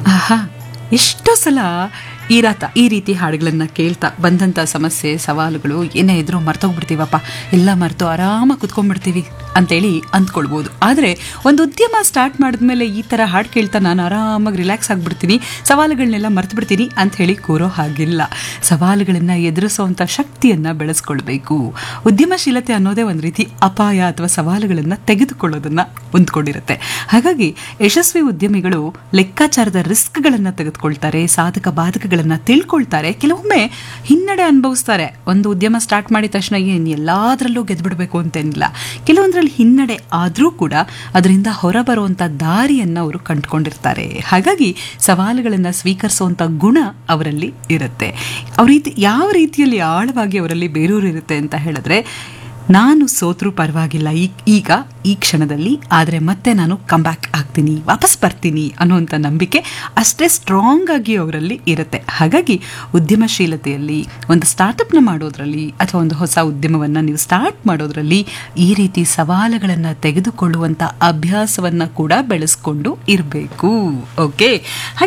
ಆಹಾ ಎಷ್ಟೋ ಸಲ ಈ ರಾತ ಈ ರೀತಿ ಹಾಡುಗಳನ್ನು ಕೇಳ್ತಾ ಬಂದಂಥ ಸಮಸ್ಯೆ ಸವಾಲುಗಳು ಏನೇ ಇದ್ರೂ ಮರ್ತೋಗ್ಬಿಡ್ತೀವಪ್ಪ ಎಲ್ಲ ಮರೆತು ಆರಾಮಾಗಿ ಕುತ್ಕೊಂಡ್ಬಿಡ್ತೀವಿ ಅಂತೇಳಿ ಅಂದ್ಕೊಳ್ಬೋದು ಆದರೆ ಒಂದು ಉದ್ಯಮ ಸ್ಟಾರ್ಟ್ ಮಾಡಿದ್ಮೇಲೆ ಈ ಥರ ಹಾಡು ಕೇಳ್ತಾ ನಾನು ಆರಾಮಾಗಿ ರಿಲ್ಯಾಕ್ಸ್ ಆಗಿಬಿಡ್ತೀನಿ ಸವಾಲುಗಳನ್ನೆಲ್ಲ ಮರ್ತು ಬಿಡ್ತೀನಿ ಅಂತ ಹೇಳಿ ಕೂರೋ ಹಾಗಿಲ್ಲ ಸವಾಲುಗಳನ್ನು ಎದುರಿಸುವಂಥ ಶಕ್ತಿಯನ್ನು ಬೆಳೆಸ್ಕೊಳ್ಬೇಕು ಉದ್ಯಮಶೀಲತೆ ಅನ್ನೋದೇ ಒಂದು ರೀತಿ ಅಪಾಯ ಅಥವಾ ಸವಾಲುಗಳನ್ನು ತೆಗೆದುಕೊಳ್ಳೋದನ್ನು ಹೊಂದ್ಕೊಂಡಿರುತ್ತೆ ಹಾಗಾಗಿ ಯಶಸ್ವಿ ಉದ್ಯಮಿಗಳು ಲೆಕ್ಕಾಚಾರದ ರಿಸ್ಕ್ಗಳನ್ನು ತೆಗೆದುಕೊಳ್ತಾರೆ ಸಾಧಕ ಬಾಧಕಗಳನ್ನು ತಿಳ್ಕೊಳ್ತಾರೆ ಕೆಲವೊಮ್ಮೆ ಹಿನ್ನಡೆ ಅನುಭವಿಸ್ತಾರೆ ಒಂದು ಉದ್ಯಮ ಸ್ಟಾರ್ಟ್ ಮಾಡಿದ ತಕ್ಷಣ ಏನು ಎಲ್ಲದರಲ್ಲೂ ಗೆದ್ಬಿಡ್ಬೇಕು ಅಂತೇನಿಲ್ಲ ಕೆಲವೊಂದರಲ್ಲಿ ಹಿನ್ನಡೆ ಆದರೂ ಕೂಡ ಅದರಿಂದ ಹೊರಬರುವಂಥ ದಾರಿಯನ್ನು ಅವರು ಕಂಡುಕೊಂಡಿರ್ತಾರೆ ಹಾಗಾಗಿ ಸವಾಲುಗಳನ್ನು ಸ್ವೀಕರಿಸುವಂಥ ಗುಣ ಅವರಲ್ಲಿ ಇರುತ್ತೆ ಅವ್ರ ರೀತಿ ಯಾವ ರೀತಿಯಲ್ಲಿ ಆಳವಾಗಿ ಅವರಲ್ಲಿ ಬೇರೂರು ಇರುತ್ತೆ ಅಂತ ಹೇಳಿದ್ರೆ ನಾನು ಸೋತ್ರೂ ಪರವಾಗಿಲ್ಲ ಈ ಈಗ ಈ ಕ್ಷಣದಲ್ಲಿ ಆದರೆ ಮತ್ತೆ ನಾನು ಕಮ್ಬ್ಯಾಕ್ ಆಗ್ತೀನಿ ವಾಪಸ್ ಬರ್ತೀನಿ ಅನ್ನುವಂಥ ನಂಬಿಕೆ ಅಷ್ಟೇ ಸ್ಟ್ರಾಂಗ್ ಆಗಿ ಅವರಲ್ಲಿ ಇರುತ್ತೆ ಹಾಗಾಗಿ ಉದ್ಯಮಶೀಲತೆಯಲ್ಲಿ ಒಂದು ಸ್ಟಾರ್ಟಪ್ನ ಮಾಡೋದ್ರಲ್ಲಿ ಅಥವಾ ಒಂದು ಹೊಸ ಉದ್ಯಮವನ್ನು ನೀವು ಸ್ಟಾರ್ಟ್ ಮಾಡೋದ್ರಲ್ಲಿ ಈ ರೀತಿ ಸವಾಲುಗಳನ್ನು ತೆಗೆದುಕೊಳ್ಳುವಂಥ ಅಭ್ಯಾಸವನ್ನು ಕೂಡ ಬೆಳೆಸ್ಕೊಂಡು ಇರಬೇಕು ಓಕೆ